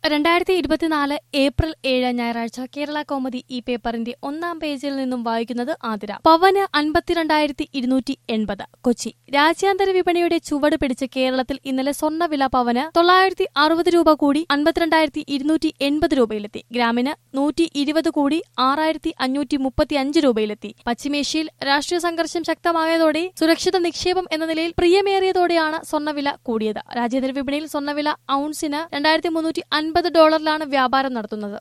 രണ്ടായിരത്തി ഇരുപത്തിനാല് ഏപ്രിൽ ഏഴ് ഞായറാഴ്ച കേരള കോമഡി ഈ പേപ്പറിന്റെ ഒന്നാം പേജിൽ നിന്നും വായിക്കുന്നത് ആതിര പവന് അൻപത്തിരണ്ടായിരത്തി ഇരുന്നൂറ്റി എൺപത് കൊച്ചി രാജ്യാന്തര വിപണിയുടെ ചുവട് പിടിച്ച് കേരളത്തിൽ ഇന്നലെ സ്വർണ്ണവില പവന് തൊള്ളായിരത്തി അറുപത് രൂപ കൂടി അൻപത്തിരണ്ടായിരത്തി ഇരുന്നൂറ്റി എൺപത് രൂപയിലെത്തി ഗ്രാമിന് നൂറ്റി ഇരുപത് കൂടി ആറായിരത്തി അഞ്ഞൂറ്റി മുപ്പത്തി അഞ്ച് രൂപയിലെത്തി പശ്ചിമേഷ്യയിൽ രാഷ്ട്രീയ സംഘർഷം ശക്തമായതോടെ സുരക്ഷിത നിക്ഷേപം എന്ന നിലയിൽ പ്രിയമേറിയതോടെയാണ് സ്വർണ്ണവില കൂടിയത് രാജ്യാന്തര വിപണിയിൽ സ്വർണ്ണവില ഔൺസിന് രണ്ടായിരത്തി മുന്നൂറ്റി അൻപത് ഡോളറിലാണ് വ്യാപാരം നടത്തുന്നത്